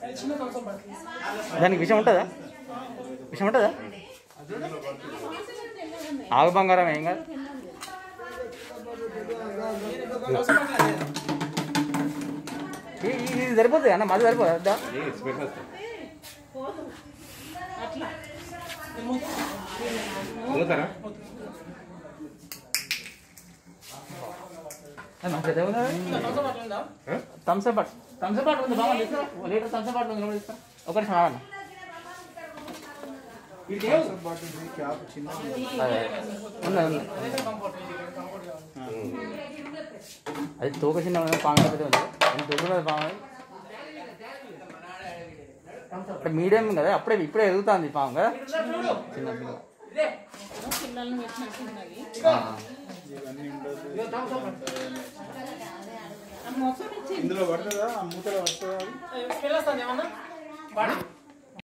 దానికి విషయం ఉంటుందా విషయం ఉంటుందా ఆగు బంగారం ఏం కాదు ఈ- ఈ- ఇది సరిపోతుంది అన్న మాది సరిపోదా పోతారా థమ్స్అప్ బాట్ థమ్స్అప్ బాట్ ఉంది బాగా తీసుకో లీటర్ థమ్స్అప్ బాట్ ఉంది తీసుకో ఒక నిమిషం ఆగన్న అదే ఉన్నది ఉంది అది తోక చిన్న పాము పెద్ద ఉంది అది తోకున్నది పాము అంటే మీడియం కదా అప్పుడే ఇప్పుడే ఎదుగుతుంది పాము కదా చిన్న పిల్ల పిల్లల్ని పెట్టినట్టున్నది ఆ. మొత్తం ఇచ్చి ఇందులో పడుతుందా ఆ మూతలో వస్తుందా అది? వెళ్ళొస్తాను ఏమన్నా